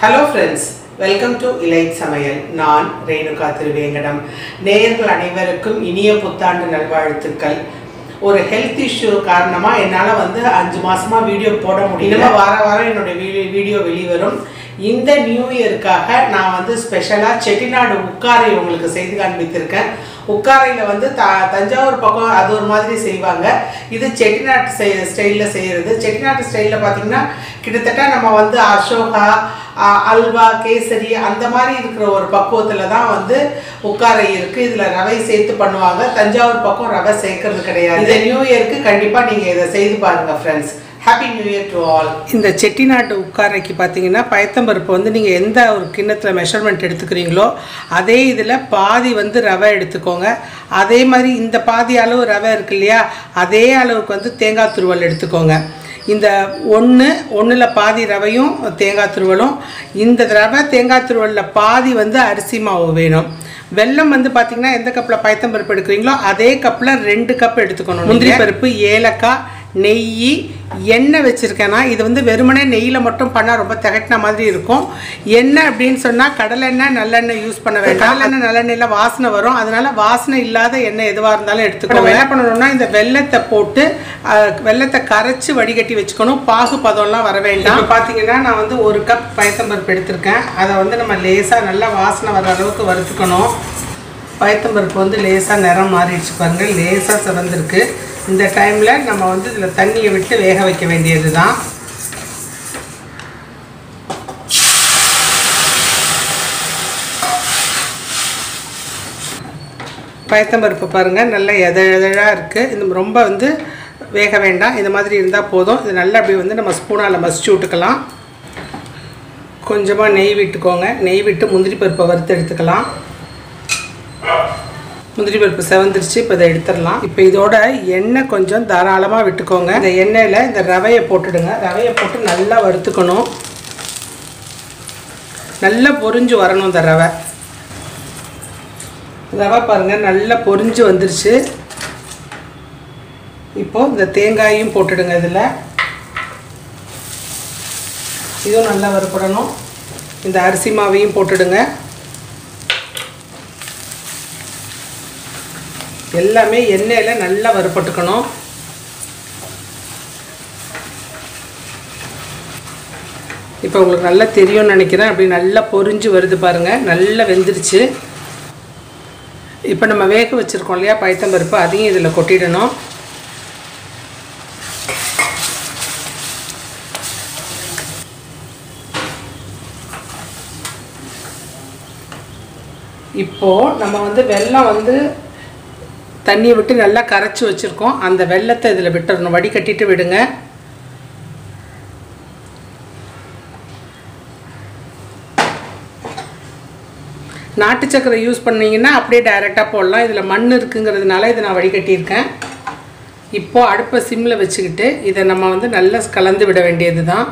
hello friends welcome to இலைட் சமையல் நான் ரேணுகா திருவேங்கடம் நேயர்கள் அனைவருக்கும் இனிய புத்தாண்டு நல்வாழ்த்துக்கள் ஒரு ஹெல்த் இஷ்யூ காரணமாக என்னால் வந்து அஞ்சு மாசமா வீடியோ போட முடியல வார வாரம் என்னுடைய வீடியோ வீடியோ வெளிவரும் இந்த நியூ இயருக்காக நான் வந்து ஸ்பெஷலாக செட்டிநாடு உட்காரை உங்களுக்கு செய்து காண்பித்திருக்கேன் உட்காரையில் வந்து த தஞ்சாவூர் பக்கம் அது ஒரு மாதிரி செய்வாங்க இது செட்டிநாட்டு செய் ஸ்டைலில் செய்கிறது செட்டிநாட்டு ஸ்டைலில் பார்த்தீங்கன்னா கிட்டத்தட்ட நம்ம வந்து அசோகா ஆ, அல்வா கேசரி அந்த மாதிரி இருக்கிற ஒரு பக்குவத்தில் தான் வந்து உட்காரை இருக்குது இதில் ரவை சேர்த்து பண்ணுவாங்க தஞ்சாவூர் பக்கம் ரவை சேர்க்கறது கிடையாது இந்த நியூ இயருக்கு கண்டிப்பாக நீங்கள் இதை செய்து பாருங்கள் friends happy new year to all இந்த செட்டிநாட்டு உட்காரைக்கு பார்த்தீங்கன்னா பயத்தம்பருப்பு வந்து நீங்கள் எந்த ஒரு கிண்ணத்தில் மெஷர்மெண்ட் எடுத்துக்கிறீங்களோ அதே இதில் பாதி வந்து ரவை எடுத்துக்கோங்க அதே மாதிரி இந்த பாதி அளவு ரவை இருக்கு இல்லையா அதே அளவுக்கு வந்து தேங்காய் துருவல் எடுத்துக்கோங்க இந்த ஒன்று ஒன்றில் பாதி ரவையும் தேங்காய் துருவலும் இந்த ரவை தேங்காய் துருவலில் பாதி வந்து அரிசி மாவு வேணும் வெல்லம் வந்து பார்த்தீங்கன்னா எந்த கப்பில் பயத்தம்பருப்பு எடுக்கிறீங்களோ அதே கப்பில் ரெண்டு கப் எடுத்துக்கணும் முந்திரி பருப்பு ஏலக்காய் நெய் எண்ணெய் வச்சுருக்கேன்னா இது வந்து வெறுமனே நெய்யில் மட்டும் பண்ணால் ரொம்ப திகட்டின மாதிரி இருக்கும் எண்ணெய் அப்படின்னு சொன்னால் கடலெண்ணெய் நல்லெண்ணெய் யூஸ் பண்ண வேண்டாம் கடலெண்ணெய் நல்லெண்ணெயில் வாசனை வரும் அதனால வாசனை இல்லாத எண்ணெய் எதுவாக இருந்தாலும் எடுத்துக்கணும் என்ன பண்ணணும்னா இந்த வெள்ளத்தை போட்டு அஹ், வெள்ளத்தை கரைச்சி வடிகட்டி வச்சுக்கணும் பாகு பதம்லாம் வர வேண்டாம் இப்போ பார்த்தீங்கன்னா நான் வந்து ஒரு கப் பயத்தம்பருப்பு எடுத்திருக்கேன் அதை வந்து நம்ம லேசாக நல்லா வாசனை வர அளவுக்கு வறுத்துக்கணும் பயத்தம்பருப்பு வந்து லேசாக நிறம் மாறிடுச்சு பாருங்கள் லேசாக சிவந்திருக்கு இந்த டைமில் நம்ம வந்து இதில் தண்ணியை விட்டு வேக வைக்க வேண்டியது தான் பயத்தம்பருப்பு பாருங்கள் நல்ல எத எதழாக இருக்குது இது ரொம்ப வந்து வேக வேண்டாம் இந்த மாதிரி இருந்தால் போதும் இது நல்லா அப்படி வந்து நம்ம ஸ்பூனால் மசிச்சு விட்டுக்கலாம் கொஞ்சமாக நெய் விட்டுக்கோங்க நெய் விட்டு முந்திரி பருப்பை வறுத்து எடுத்துக்கலாம் முந்திரி பருப்பு செவந்துருச்சு இப்போ இதை எடுத்துடலாம் இப்போ இதோட எண்ணெய் கொஞ்சம் தாராளமாக விட்டுக்கோங்க இந்த எண்ணெயில் இந்த ரவையை போட்டுடுங்க ரவையை போட்டு நல்லா வறுத்துக்கணும் நல்லா பொரிஞ்சு வரணும் இந்த ரவை ரவை பாருங்கள் நல்லா பொரிஞ்சு வந்துருச்சு இப்போது இந்த தேங்காயும் போட்டுடுங்க இதில் இதுவும் நல்லா வறுப்படணும் இந்த அரிசி மாவையும் போட்டுடுங்க எல்லாமே எண்ணெயில் நல்லா வறுப்பட்டுக்கணும் இப்போ உங்களுக்கு நல்லா தெரியும்னு நினைக்கிறேன் அப்படி நல்லா பொரிஞ்சு வருது பாருங்கள் நல்லா வெந்துருச்சு இப்போ நம்ம வேக வச்சுருக்கோம் இல்லையா பைத்தம்பருப்பு அதையும் இதில் கொட்டிடணும் இப்போது நம்ம வந்து வெல்லம் வந்து தண்ணியை விட்டு நல்லா கரைச்சி வச்சுருக்கோம் அந்த வெள்ளத்தை இதில் விட்டுறணும் வடிகட்டிட்டு விடுங்க நாட்டு சக்கரை யூஸ் பண்ணீங்கன்னா அப்படியே டைரெக்டாக போடலாம் இதில் மண் இருக்குங்கிறதுனால இதை நான் வடிகட்டியிருக்கேன் இப்போது அடுப்பை சிம்மில் வச்சுக்கிட்டு இதை நம்ம வந்து நல்லா கலந்து விட வேண்டியது தான்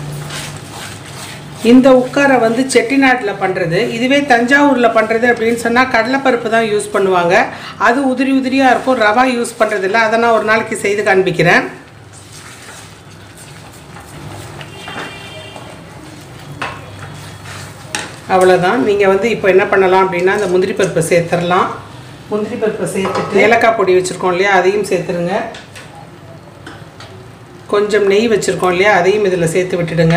இந்த உட்காரை வந்து செட்டிநாட்டில் பண்ணுறது இதுவே தஞ்சாவூரில் பண்ணுறது அப்படின்னு சொன்னால் கடலைப்பருப்பு தான் யூஸ் பண்ணுவாங்க அது உதிரி உதிரியாக இருக்கும் ரவா யூஸ் பண்ணுறதில்ல அதை நான் ஒரு நாளைக்கு செய்து காண்பிக்கிறேன் அவ்வளோதான் நீங்கள் வந்து இப்போ என்ன பண்ணலாம் அப்படின்னா அந்த முந்திரி பருப்பை சேர்த்துடலாம் முந்திரி பருப்பை சேர்த்துட்டு ஏலக்காய் பொடி வச்சுருக்கோம் இல்லையா அதையும் சேர்த்துருங்க கொஞ்சம் நெய் வச்சுருக்கோம் இல்லையா அதையும் இதில் சேர்த்து விட்டுடுங்க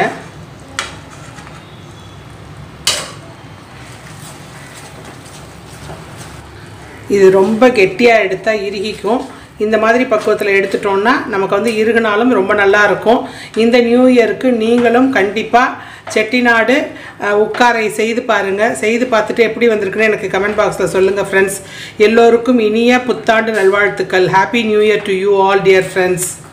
இது ரொம்ப கெட்டியாக எடுத்தால் இறுகிக்கும் இந்த மாதிரி பக்குவத்தில் எடுத்துட்டோம்னா நமக்கு வந்து இறுகினாலும் ரொம்ப நல்லா இருக்கும் இந்த நியூ இயருக்கு நீங்களும் கண்டிப்பாக செட்டிநாடு அஹ், உட்காரை செய்து பாருங்கள் செய்து பார்த்துட்டு எப்படி வந்திருக்குன்னு எனக்கு கமெண்ட் பாக்ஸில் சொல்லுங்கள் ஃப்ரெண்ட்ஸ் எல்லோருக்கும் இனிய புத்தாண்டு நல்வாழ்த்துக்கள் happy new year to you all dear friends